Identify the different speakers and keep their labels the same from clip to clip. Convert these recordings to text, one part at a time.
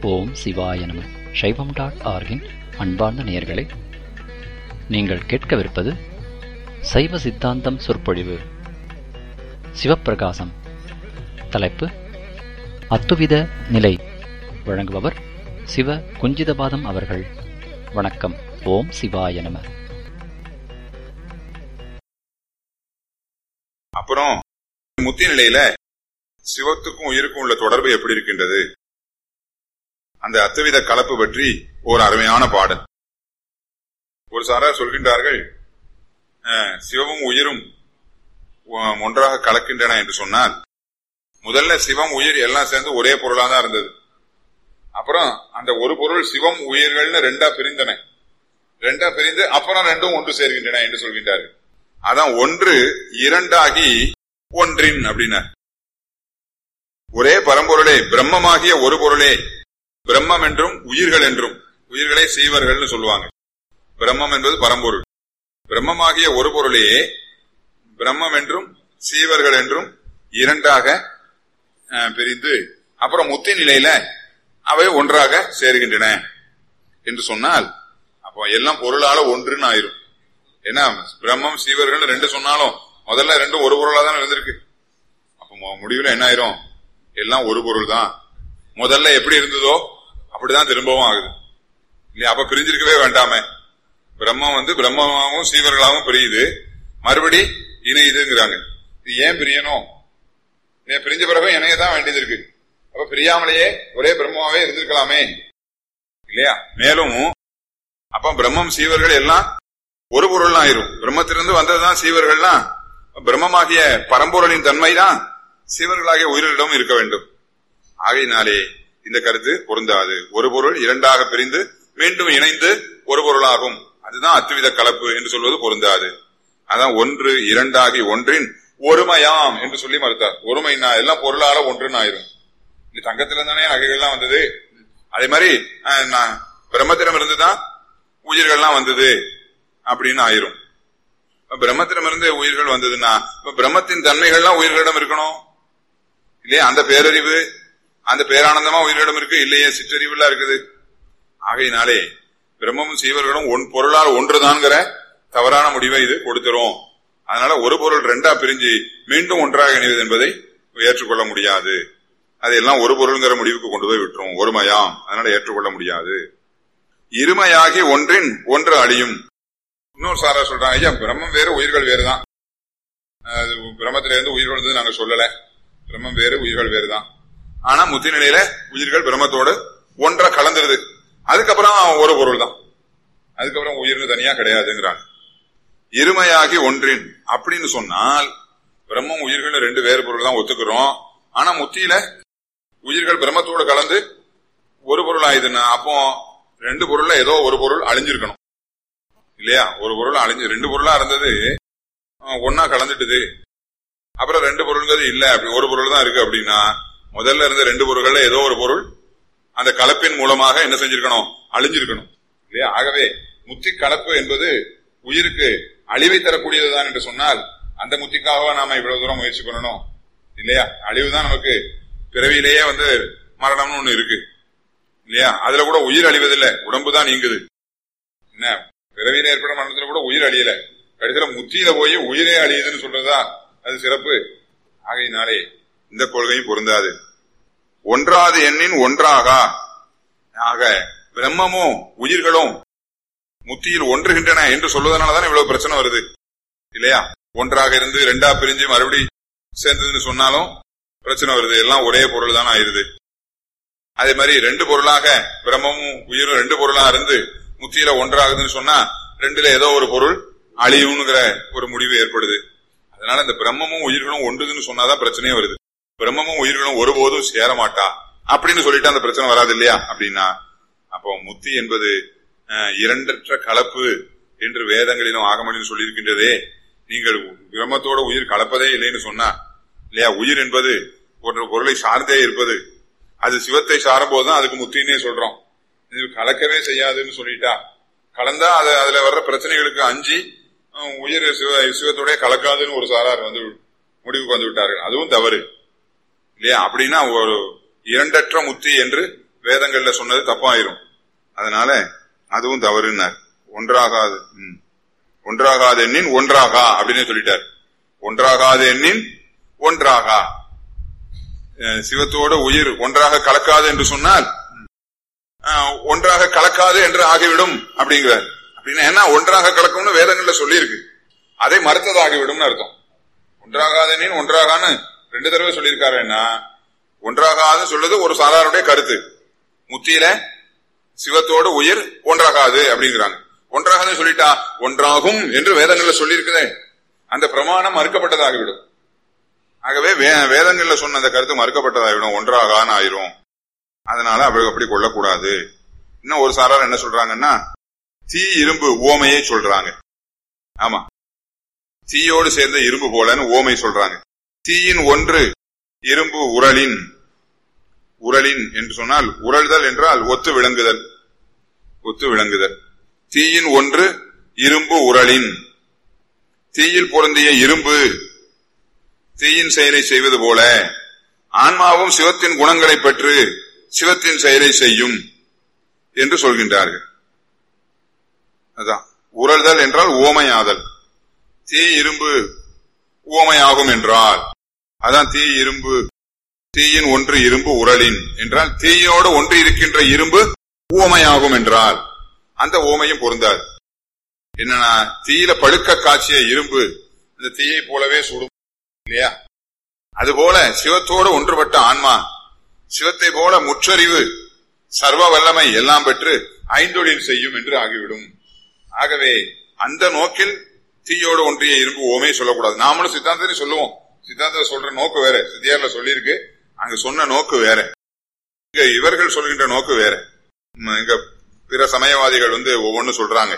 Speaker 1: ஓம் சிவாய நம சைவம் டாட் ஆர்கின் அன்பார்ந்த நேயர்களே நீங்கள் கேட்கவிருப்பது சைவ சித்தாந்தம் சொற்பொழிவு சிவப்பிரகாசம் தலைப்பு அத்துவித நிலை வழங்குபவர் சிவ குஞ்சிதபாதம் அவர்கள் வணக்கம் ஓம் சிவாய நம
Speaker 2: அப்புறம் முத்தி நிலையில சிவத்துக்கும் உயிருக்கும் உள்ள தொடர்பு எப்படி இருக்கின்றது அந்த அத்துவித கலப்பு பற்றி ஒரு அருமையான பாடல் ஒரு சாரார் சொல்கின்றார்கள் அஹ், சிவமும் உயிரும் ஒ- ஒன்றாக கலக்கின்றன என்று சொன்னால் முதல்ல சிவம் உயிர் எல்லாம் சேர்ந்து ஒரே பொருளா தான் இருந்தது அப்புறம் அந்த ஒரு பொருள் சிவம் உயிர்கள்னு ரெண்டா பிரிந்தன ரெண்டா பிரிந்து அப்புறம் ரெண்டும் ஒன்று சேர்கின்றன என்று சொல்கின்றார்கள் அதான் ஒன்று இரண்டாகி ஒன்றின் அப்படின்னார் ஒரே பரம்பொருளே பிரம்மமாகிய ஒரு பொருளே பிரம்மம் என்றும் உயிர்கள் என்றும் உயிர்களை செய்வர்கள்னு சொல்லுவாங்க பிரம்மம் என்பது பரம்பொருள் பிரம்மமாகிய ஒரு பொருளே பிரம்மம் என்றும் சீவர்கள் என்றும் இரண்டாக அஹ், பிரிந்து அப்புறம் முத்தி நிலையில அவை ஒன்றாக சேருகின்றன என்று சொன்னால் அப்போ எல்லாம் பொருளால ஒன்றுன்னு ஆயிரும் ஏன்னா பிரம்மம் சீவர்கள் ரெண்டு சொன்னாலும் முதல்ல ரெண்டும் ஒரு பொருளா தான் இருந்திருக்கு அப்ப மு- முடிவுல என்ன ஆயிரும் எல்லாம் ஒரு பொருள் தான் முதல்ல எப்படி இருந்ததோ அப்படிதான் திரும்பவும் ஆகுது இல்லையா அப்ப பிரிஞ்சிருக்கவே வேண்டாமே பிரம்மம் வந்து பிரம்மமாகவும் சீவர்களாகவும் பிரியுது மறுபடி இணையுதுங்கிறாங்க இது ஏன் பிரியணும் ஏன் பிரிஞ்ச பிறகு இணைய தான் வேண்டியது இருக்கு அப்ப பிரியாமலேயே ஒரே பிரம்மமாவே இருந்திருக்கலாமே இல்லையா மேலும் அப்ப பிரம்மம் சீவர்கள் எல்லாம் ஒரு பொருள் ஆயிரும் பிரம்மத்திலிருந்து வந்ததுதான் சீவர்கள்லாம் பிரம்மமாகிய பரம்பொருளின் தன்மைதான் சீவர்களாகிய உயிரிடம் இருக்க வேண்டும் ஆகையினாலே இந்த கருத்து பொருந்தாது ஒரு பொருள் இரண்டாக பிரிந்து மீண்டும் இணைந்து ஒரு பொருளாகும் அதுதான் அத்துவித கலப்பு என்று சொல்வது பொருந்தாது அதான் ஒன்று இரண்டாகி ஒன்றின் ஒருமையாம் என்று சொல்லி மறுத்தார் ஒருமைனா எல்லாம் பொருளால ஒன்றுன்னு ஆயிரும் இந்த தங்கத்துல தானே நகைகள்லாம் வந்தது அதே மாதிரி அஹ், நான் பிரம்மத்திடம் இருந்துதான் உயிர்கள்லாம் வந்தது அப்படின்னு ஆயிரும் இப்ப பிரம்மத்திடமிருந்து உயிர்கள் வந்ததுன்னா இப்ப பிரம்மத்தின் தன்மைகள்லாம் உயிர்களிடம் இருக்கணும் இல்லையா அந்த பேரறிவு அந்த பேரானந்தமா உயிர்களிடம் இருக்கு இல்லையே சிற்றறிவுலாம் இருக்குது ஆகையினாலே பிரம்மமும் சீவர்களும் ஒன் பொருளால் ஒன்றுதான்ங்கிற தவறான முடிவை இது கொடுத்துரும் அதனால ஒரு பொருள் ரெண்டா பிரிஞ்சு மீண்டும் ஒன்றாக இணைவது என்பதை ஏற்றுக்கொள்ள முடியாது அதையெல்லாம் ஒரு பொருள்ங்கிற முடிவுக்கு கொண்டு போய் விட்டுரும் ஒருமையாம் அதனால ஏற்றுக்கொள்ள முடியாது இருமையாகி ஒன்றின் ஒன்று அழியும் இன்னொரு சாரா சொல்றாங்க ஐயா பிரம்மம் வேறு உயிர்கள் வேறுதான் அது பிரம்மத்தில இருந்து உயிர்கள் வந்து நாங்க சொல்லல பிரம்மம் வேறு உயிர்கள் வேறுதான் ஆனா முத்தி நிலையில உயிர்கள் பிரம்மத்தோடு ஒன்றா கலந்துருது அதுக்கப்புறம் ஒரு பொருள் தான் அதுக்கப்புறம் உயிர்னு தனியா கிடையாதுங்கிறாங்க இருமையாகி ஒன்றின் அப்படின்னு சொன்னால் பிரம்மம் உயிர்கள் ரெண்டு வேறு பொருள் தான் ஒத்துக்கிறோம் ஆனா முத்தியில உயிர்கள் பிரம்மத்தோடு கலந்து ஒரு பொருள் ஆயுதுன்னா அப்போ ரெண்டு பொருள்ல ஏதோ ஒரு பொருள் அழிஞ்சிருக்கணும் இல்லையா ஒரு பொருள் அழிஞ்சு ரெண்டு பொருளா இருந்தது அஹ், ஒண்ணா கலந்துட்டுது அப்புறம் ரெண்டு பொருள்ங்கிறது இல்ல அப்படி ஒரு பொருள் தான் இருக்கு அப்படின்னா முதல்ல இருந்த ரெண்டு பொருள்கள்ல ஏதோ ஒரு பொருள் அந்த கலப்பின் மூலமாக என்ன செஞ்சிருக்கணும் அழிஞ்சிருக்கணும் இல்லையா ஆகவே முத்தி கலப்பு என்பது உயிருக்கு அழிவை தரக்கூடியதுதான் என்று சொன்னால் அந்த முத்திக்காக நாம இவ்வளவு தூரம் முயற்சி பண்ணணும் இல்லையா அழிவு தான் நமக்கு பிறவியிலேயே வந்து மரணம்னு ஒண்ணு இருக்கு இல்லையா அதுல கூட உயிர் அழிவதில்லை உடம்பு தான் நீங்குது என்ன பிறவியில ஏற்படும் மரணத்துல கூட உயிர் அழியல கடைசியில முத்தியில போய் உயிரே அழியுதுன்னு சொல்றதா அது சிறப்பு ஆகையினாலே இந்த கொள்கையும் பொருந்தாது ஒன்றாது எண்ணின் ஒன்றாகா ஆக பிரம்மமும் உயிர்களும் முத்தியில் ஒன்றுகின்றன என்று சொல்வதனாலதான் இவ்வளவு பிரச்சனை வருது இல்லையா ஒன்றாக இருந்து ரெண்டா பிரிஞ்சு மறுபடி சேர்ந்ததுன்னு சொன்னாலும் பிரச்சனை வருது எல்லாம் ஒரே பொருள் தான் ஆயிருது அதே மாதிரி ரெண்டு பொருளாக பிரம்மமும் உயிரும் ரெண்டு பொருளா இருந்து முத்தியில ஒன்றாகுதுன்னு சொன்னா ரெண்டுல ஏதோ ஒரு பொருள் அழியும்ங்கிற ஒரு முடிவு ஏற்படுது அதனால இந்த பிரம்மமும் உயிர்களும் ஒன்றுதுன்னு சொன்னாதான் பிரச்சனையே வருது பிரம்மமும் உயிர்களும் ஒருபோதும் சேர மாட்டா அப்படின்னு சொல்லிட்டு அந்த பிரச்சனை வராது இல்லையா அப்படின்னா அப்போ முத்தி என்பது அஹ், இரண்டற்ற கலப்பு என்று வேதங்களிலும் ஆகமனிலும் சொல்லியிருக்கின்றதே நீங்கள் பிரம்மத்தோட உயிர் கலப்பதே இல்லைன்னு சொன்னா இல்லையா உயிர் என்பது ஒரு பொருளை சார்ந்தே இருப்பது அது சிவத்தை சாரும் போதுதான் அதுக்கு முத்தின்னே சொல்றோம் இது கலக்கவே செய்யாதுன்னு சொல்லிட்டா கலந்தா அது அதுல வர்ற பிரச்சனைகளுக்கு அஞ்சி அஹ், உயிர் சிவ சிவத்தோட கலக்காதுன்னு ஒரு சாரார் வந்து முடிவுக்கு வந்து விட்டார்கள் அதுவும் தவறு இல்லையா அப்படின்னா ஒரு இரண்டற்ற முத்தி என்று வேதங்கள்ல சொன்னது தப்பாயிரும் அதனால அதுவும் தவறுன்னார் ஒன்றாகாது ம். ஒன்றாகாது எண்ணின் ஒன்றாகா அப்படின்னு சொல்லிட்டார் ஒன்றாகாது எண்ணின் ஒன்றாகா அஹ் சிவத்தோட உயிர் ஒன்றாக கலக்காது என்று சொன்னால் அஹ், ஒன்றாக கலக்காது என்று ஆகிவிடும் அப்படிங்கிறார் அப்படின்னா என்ன ஒன்றாக கலக்கும்னு வேதங்கள்ல சொல்லியிருக்கு அதை மறுத்ததாகிவிடும்னு அர்த்தம் ஒன்றாகாதனின் ஒன்றாகான்னு ரெண்டு தடவை சொல்லியிருக்காருன்னா ஒன்றாகாதுன்னு சொல்றது ஒரு சாதாரண கருத்து முத்தியில சிவத்தோடு உயிர் ஒன்றாகாது அப்படிங்கிறாங்க ஒன்றாகாதுன்னு சொல்லிட்டா ஒன்றாகும் என்று வேதங்கள்ல சொல்லியிருக்குதே அந்த பிரமாணம் மறுக்கப்பட்டதாகிவிடும் ஆகவே வே- வேதங்கள்ல சொன்ன அந்த கருத்து மறுக்கப்பட்டதாகிவிடும் ஒன்றாகான்னு ஆயிரும் அதனால அப்படி அப்படி கொள்ளக்கூடாது இன்னும் ஒரு சாரார் என்ன சொல்றாங்கன்னா தீ இரும்பு ஓமையை சொல்றாங்க ஆமா தீயோடு சேர்ந்த இரும்பு போலன்னு ஓமை சொல்றாங்க தீயின் ஒன்று இரும்பு உரலின் உரலின் என்று சொன்னால் உரல்தல் என்றால் ஒத்து விளங்குதல் ஒத்து விளங்குதல் தீயின் ஒன்று இரும்பு உரலின் தீயில் பொருந்திய இரும்பு தீயின் செயலை செய்வது போல ஆன்மாவும் சிவத்தின் குணங்களை பெற்று சிவத்தின் செயலை செய்யும் என்று சொல்கின்றார்கள் அதான் உரல்தல் என்றால் ஓமையாதல் தீ இரும்பு ஓமையாகும் என்றால் அதான் தீ இரும்பு தீயின் ஒன்று இரும்பு உரலின் என்றால் தீயோடு ஒன்று இருக்கின்ற இரும்பு ஊமையாகும் என்றால் அந்த ஓமையும் பொருந்தாது என்னன்னா தீயில பழுக்க காய்ச்சிய இரும்பு இந்த தீயை போலவே சுடும் இல்லையா அதுபோல சிவத்தோடு ஒன்றுபட்ட ஆன்மா சிவத்தை போல முற்றறிவு சர்வ வல்லமை எல்லாம் பெற்று ஐந்தொழில் செய்யும் என்று ஆகிவிடும் ஆகவே அந்த நோக்கில் தீயோடு ஒன்றிய இரும்பு ஓமே சொல்லக்கூடாது நாமளும் சித்தாந்தத்தை சொல்லுவோம் சித்தாந்தத்தை சொல்ற நோக்கு வேற சித்தியார்ல சொல்லியிருக்கு அங்க சொன்ன நோக்கு வேற இங்க இவர்கள் சொல்கின்ற நோக்கு வேற ம், இங்க பிற சமயவாதிகள் வந்து ஒவ்வொன்னு சொல்றாங்க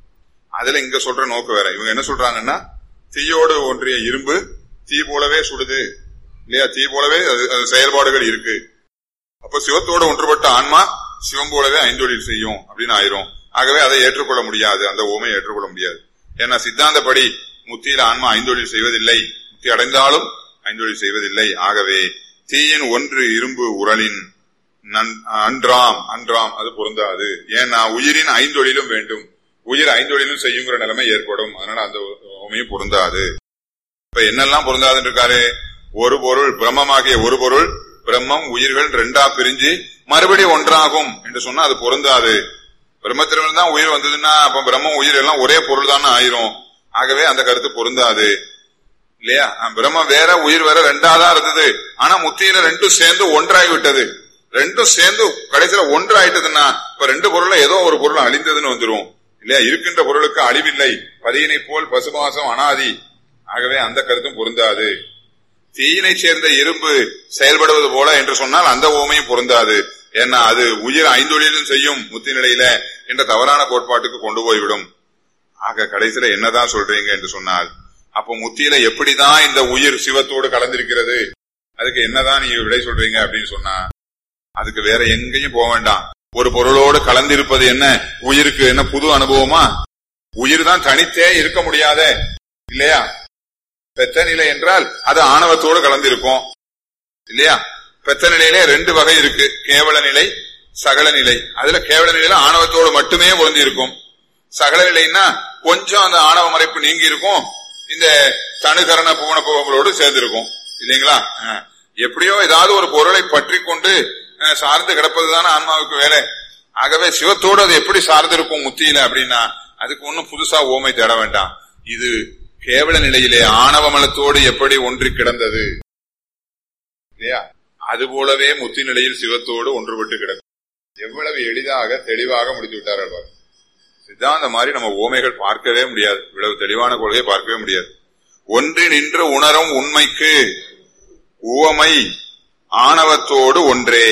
Speaker 2: அதுல இங்க சொல்ற நோக்கு வேற இவங்க என்ன சொல்றாங்கன்னா தீயோடு ஒன்றிய இரும்பு தீ போலவே சுடுது இல்லையா தீ போலவே அது அது செயல்பாடுகள் இருக்கு அப்ப சிவத்தோடு ஒன்றுபட்ட ஆன்மா சிவம் போலவே ஐந்தொழில் செய்யும் அப்படின்னு ஆயிரும் ஆகவே அதை ஏற்றுக்கொள்ள முடியாது அந்த ஓமை ஏற்றுக்கொள்ள முடியாது ஏன்னா சித்தாந்தப்படி முத்தியில ஆன்மா ஐந்தொழில் செய்வதில்லை முத்தி அடைந்தாலும் ஐந்தொழில் செய்வதில்லை ஆகவே தீயின் ஒன்று இரும்பு உரலின் நன்- அன்றாம் அன்றாம் அது பொருந்தாது ஏன்னா உயிரின் ஐந்தொழிலும் வேண்டும் உயிர் ஐந்தொழிலும் செய்யுங்கிற நிலைமை ஏற்படும் அதனால அந்த உமையும் பொருந்தாது இப்ப என்னெல்லாம் பொருந்தாதுன்னு இருக்காரு ஒரு பொருள் பிரம்மமாகிய ஒரு பொருள் பிரம்மம் உயிர்கள் ரெண்டா பிரிஞ்சு மறுபடி ஒன்றாகும் என்று சொன்னா அது பொருந்தாது பிரம்மத்திலிருந்து தான் உயிர் வந்ததுன்னா அப்ப பிரம்மம் உயிர் எல்லாம் ஒரே பொருள் தானே ஆயிரும் ஆகவே அந்த கருத்து பொருந்தாது இல்லையா அஹ் பிரம்மம் வேற உயிர் வேற ரெண்டா தான் இருந்தது ஆனா முத்தியில ரெண்டும் சேர்ந்து ஒன்றாகி விட்டது ரெண்டும் சேர்ந்து கடைசியில ஒன்றாயிட்டதுன்னா இப்ப ரெண்டு பொருள்ல ஏதோ ஒரு பொருள் அழிந்ததுன்னு வந்துரும் இல்லையா இருக்கின்ற பொருளுக்கு அழிவில்லை பதியினை போல் பசுபாசம் அனாதி ஆகவே அந்த கருத்தும் பொருந்தாது தீயினை சேர்ந்த இரும்பு செயல்படுவது போல என்று சொன்னால் அந்த ஓமையும் பொருந்தாது ஏன்னா அது உயிர் ஐந்தொழிலும் செய்யும் முத்தி நிலையில என்ற தவறான கோட்பாட்டுக்கு கொண்டு போய்விடும் ஆக கடைசியில என்னதான் சொல்றீங்க என்று சொன்னால் அப்போ முத்தியில எப்படிதான் இந்த உயிர் சிவத்தோடு கலந்திருக்கிறது அதுக்கு என்னதான் நீங்க விடை சொல்றீங்க அப்படின்னு சொன்னா அதுக்கு வேற எங்கேயும் போக வேண்டாம் ஒரு பொருளோடு கலந்திருப்பது என்ன உயிருக்கு என்ன புது அனுபவமா உயிர் தான் தனித்தே இருக்க முடியாத இல்லையா பெத்த நிலை என்றால் அது ஆணவத்தோடு கலந்திருக்கும் இல்லையா பெத்த நிலையிலே ரெண்டு வகை இருக்கு கேவல நிலை சகல நிலை அதுல கேவல நிலையில ஆணவத்தோடு மட்டுமே பொருந்தி இருக்கும் சகல நிலைன்னா கொஞ்சம் அந்த ஆணவ மறைப்பு நீங்கி இருக்கும் இந்த தனுகரண புவன புவங்களோடு சேர்ந்திருக்கும் இல்லைங்களா அஹ். எப்படியோ ஏதாவது ஒரு பொருளை பற்றி கொண்டு அஹ், சார்ந்து கிடப்பதுதானே ஆன்மாவுக்கு வேலை ஆகவே சிவத்தோடு அது எப்படி சார்ந்து இருக்கும் முத்தியில அப்படின்னா அதுக்கு ஒண்ணும் புதுசா ஓமை தேட வேண்டாம் இது கேவல நிலையிலே ஆணவ மலத்தோடு எப்படி ஒன்றி கிடந்தது இல்லையா அது போலவே முத்தி நிலையில் சிவத்தோடு ஒன்றுபட்டு கிடக்கும் எவ்வளவு எளிதாக தெளிவாக முடித்து விட்டார்கள் பாருங்க. சித்தாந்த மாதிரி நம்ம ஓமைகள் பார்க்கவே முடியாது இவ்வளவு தெளிவான கொள்கையை பார்க்கவே முடியாது ஒன்றி நின்று உணரும் உண்மைக்கு உவமை ஆணவத்தோடு ஒன்றே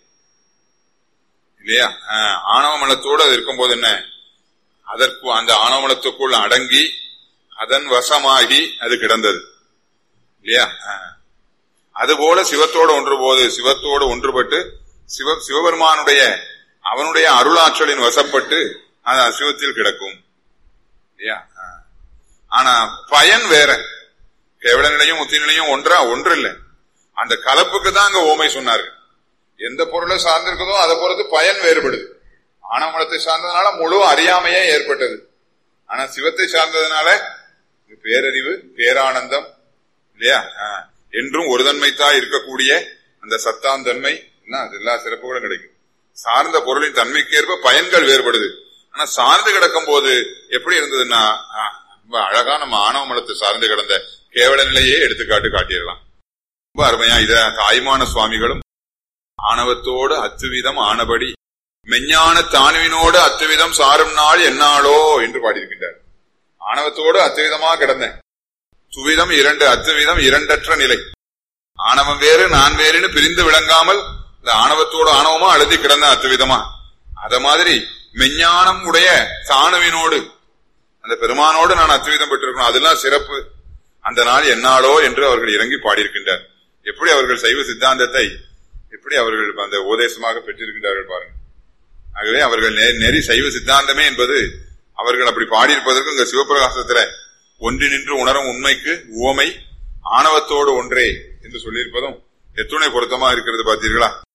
Speaker 2: இல்லையா ஆஹ், ஆணவ மலத்தோடு அது இருக்கும்போது என்ன அதற்கு அந்த ஆணவ மலத்துக்குள் அடங்கி அதன் வசமாகி அது கிடந்தது இல்லையா ஆஹ். அதுபோல சிவத்தோடு ஒன்று போது சிவத்தோடு ஒன்றுபட்டு சிவ சிவபெருமானுடைய அவனுடைய அருளாற்றலின் வசப்பட்டு அது அசிவத்தில் கிடக்கும் இல்லையா ஆஹ். ஆனா பயன் வேற கேவல நிலையும் முத்தி நிலையும் ஒன்றா ஒன்று இல்லை அந்த கலப்புக்கு தான் அங்க ஓமை சொன்னார்கள் எந்த பொருளை சார்ந்திருக்குதோ அதை பொறுத்து பயன் வேறுபடுது ஆணவமலத்தை சார்ந்ததுனால முழு அறியாமையே ஏற்பட்டது ஆனா சிவத்தை சார்ந்ததுனால பேரறிவு பேரானந்தம் இல்லையா ஆஹ், என்றும் ஒரு தன்மைத்தான் இருக்கக்கூடிய அந்த சத்தாந்தன்மை என்ன, அது எல்லா சிறப்புகளும் கிடைக்கும் சார்ந்த பொருளின் தன்மைக்கேற்ப பயன்கள் வேறுபடுது ஆனா சார்ந்து கிடக்கும் போது எப்படி இருந்ததுன்னா ஆஹ், ரொம்ப அழகா நம்ம ஆணவ மலத்தை சார்ந்து கிடந்த கேவல நிலையே எடுத்துக்காட்டு காட்டிடலாம் ரொம்ப அருமையா இத தாய்மான சுவாமிகளும் ஆணவத்தோடு அத்துவிதம் ஆனபடி மெஞ்ஞான தானுவினோடு அத்துவிதம் சாரும் நாள் என்னாளோ என்று பாடியிருக்கின்றார் ஆணவத்தோடு அத்துவிதமா கிடந்தேன் துவிதம் இரண்டு அத்துவிதம் இரண்டற்ற நிலை ஆணவம் வேறு நான் வேறுன்னு பிரிந்து விளங்காமல் இந்த ஆணவத்தோடு ஆணவமா அழுதி கிடந்த அத்துவிதமா அத மாதிரி மெஞ்ஞானம் உடைய தானுவினோடு அந்த பெருமானோடு நான் அத்துவிதம் பெற்றிருக்கணும் அதெல்லாம் சிறப்பு அந்த நாள் என்னாளோ என்று அவர்கள் இறங்கி பாடியிருக்கின்றார் எப்படி அவர்கள் சைவ சித்தாந்தத்தை எப்படி அவர்கள் அந்த உபதேசமாக பெற்றிருக்கின்றார்கள் பாருங்க ஆகவே அவர்கள் நெ- நெறி சைவ சித்தாந்தமே என்பது அவர்கள் அப்படி பாடியிருப்பதற்கு இந்த சிவபிரகாசத்துல ஒன்றி நின்று உணரும் உண்மைக்கு உவமை ஆணவத்தோடு ஒன்றே என்று சொல்லியிருப்பதும் எத்துணை பொருத்தமா இருக்கிறது பார்த்தீர்களா